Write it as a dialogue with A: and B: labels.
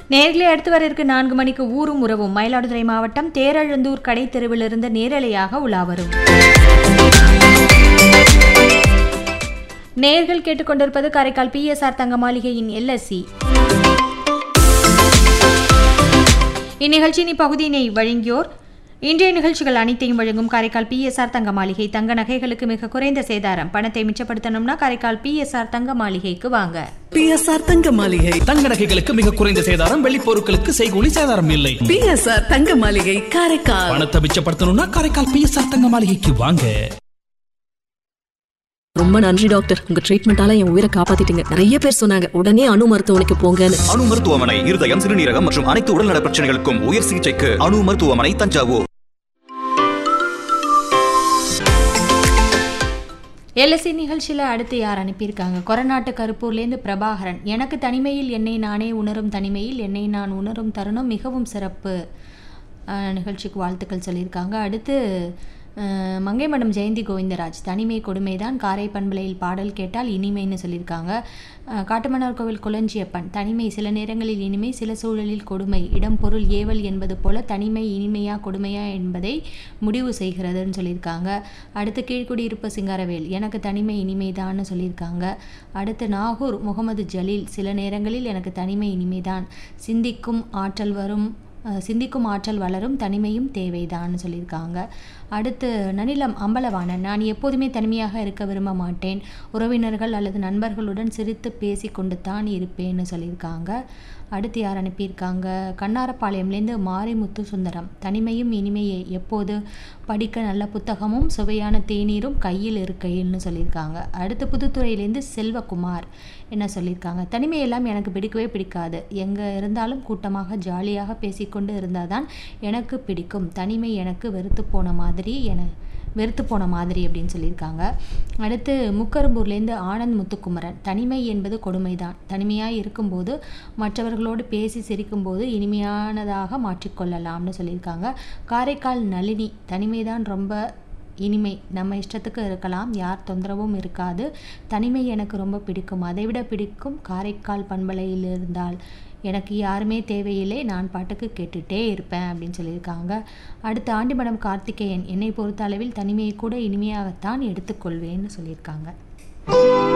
A: நேர்களே அடுத்து வர இருக்கு நான்கு மணிக்கு ஊரும் உறவும் மயிலாடுதுறை மாவட்டம் தேரழுந்தூர் கடை தெருவிலிருந்து நேரலையாக உலா வரும் நேர்கள் கேட்டுக்கொண்டிருப்பது காரைக்கால் பிஎஸ்ஆர் தங்க மாளிகையின் எல்எஸ்சி இந்நிகழ்ச்சியின் இப்பகுதியினை வழங்கியோர் இன்றைய நிகழ்ச்சிகள் அனைத்தையும் வழங்கும் காரைக்கால் பிஎஸ்ஆர் தங்க மாளிகை தங்க நகைகளுக்கு மிக குறைந்த சேதாரம் பணத்தை மிச்சப்படுத்தணும்னா காரைக்கால் பிஎஸ்ஆர் தங்க மாளிகைக்கு வாங்க
B: பிஎஸ்ஆர் தங்க மாளிகை
C: தங்க நகைகளுக்கு மிக குறைந்த சேதாரம் வெள்ளி பொருட்களுக்கு செய்கூலி சேதாரம் இல்லை
B: பிஎஸ்ஆர் தங்க மாளிகை காரைக்கால்
C: பணத்தை மிச்சப்படுத்தணும்னா காரைக்கால் பிஎஸ்ஆர் தங்க மாளிகைக்கு வாங்க
D: ரொம்ப நன்றி டாக்டர் உங்க ட்ரீட்மெண்டால என் உயிரை காப்பாத்திட்டீங்க நிறைய பேர் சொன்னாங்க உடனே அணு மருத்துவமனைக்கு போங்கன்னு
E: அணு மருத்துவமனை இருதயம் சிறுநீரகம் மற்றும் அனைத்து உடல்நல பிரச்சனைகளுக்கும் உயர் சிகிச்சைக்கு அணு மருத்துவமனை தஞ்சாவூர்
A: எல்எஸ்சி நிகழ்ச்சியில் அடுத்து யார் அனுப்பியிருக்காங்க கொரநாட்டு கருப்பூர்லேருந்து பிரபாகரன் எனக்கு தனிமையில் என்னை நானே உணரும் தனிமையில் என்னை நான் உணரும் தருணம் மிகவும் சிறப்பு அஹ், நிகழ்ச்சிக்கு வாழ்த்துக்கள் சொல்லியிருக்காங்க அடுத்து அஹ், மங்கைமடம் ஜெயந்தி கோவிந்தராஜ் தனிமை கொடுமைதான் காரை பண்பலையில் பாடல் கேட்டால் இனிமைன்னு சொல்லியிருக்காங்க அஹ், காட்டுமன்னார் கோவில் குளஞ்சியப்பன் தனிமை சில நேரங்களில் இனிமை சில சூழலில் கொடுமை இடம் பொருள் ஏவல் என்பது போல தனிமை இனிமையா கொடுமையா என்பதை முடிவு செய்கிறதுன்னு சொல்லியிருக்காங்க அடுத்து கீழ்குடியிருப்பு சிங்காரவேல் எனக்கு தனிமை இனிமைதான்னு சொல்லியிருக்காங்க அடுத்து நாகூர் முகமது ஜலீல் சில நேரங்களில் எனக்கு தனிமை இனிமைதான் சிந்திக்கும் ஆற்றல் வரும் அஹ், சிந்திக்கும் ஆற்றல் வளரும் தனிமையும் தேவைதான்னு சொல்லியிருக்காங்க அடுத்து நனிலம் அம்பலவாணன் நான் எப்போதுமே தனிமையாக இருக்க விரும்ப மாட்டேன் உறவினர்கள் அல்லது நண்பர்களுடன் சிரித்து பேசி கொண்டு தான் இருப்பேன்னு சொல்லியிருக்காங்க அடுத்து யார் அனுப்பியிருக்காங்க கண்ணாரப்பாளையம்லேருந்து மாரிமுத்து சுந்தரம் தனிமையும் இனிமையே எப்போது படிக்க நல்ல புத்தகமும் சுவையான தேநீரும் கையில் இருக்கையில்னு சொல்லியிருக்காங்க அடுத்து புதுத்துறையிலேருந்து செல்வகுமார் என்ன சொல்லியிருக்காங்க தனிமையெல்லாம் எனக்கு பிடிக்கவே பிடிக்காது எங்கே இருந்தாலும் கூட்டமாக ஜாலியாக பேசிக்கொண்டு இருந்தால் தான் எனக்கு பிடிக்கும் தனிமை எனக்கு வெறுத்து போன மாதிரி என வெறுத்து போன மாதிரி அப்படின்னு சொல்லியிருக்காங்க அடுத்து முக்கரும்பூர்லேருந்து ஆனந்த் முத்துக்குமரன் தனிமை என்பது கொடுமைதான் தனிமையாக இருக்கும்போது மற்றவர்களோடு பேசி சிரிக்கும்போது இனிமையானதாக மாற்றிக்கொள்ளலாம்னு சொல்லியிருக்காங்க காரைக்கால் நளினி தனிமைதான் ரொம்ப இனிமை நம்ம இஷ்டத்துக்கு இருக்கலாம் யார் தொந்தரவும் இருக்காது தனிமை எனக்கு ரொம்ப பிடிக்கும் அதைவிட பிடிக்கும் காரைக்கால் பண்பலையில் இருந்தால் எனக்கு யாருமே தேவையில்லை நான் பாட்டுக்கு கேட்டுட்டே இருப்பேன் அப்படின்னு சொல்லியிருக்காங்க அடுத்து ஆண்டிமடம் கார்த்திகேயன் என்னை பொறுத்த அளவில் தனிமையை கூட இனிமையாகத்தான் எடுத்துக்கொள்வேன்னு சொல்லியிருக்காங்க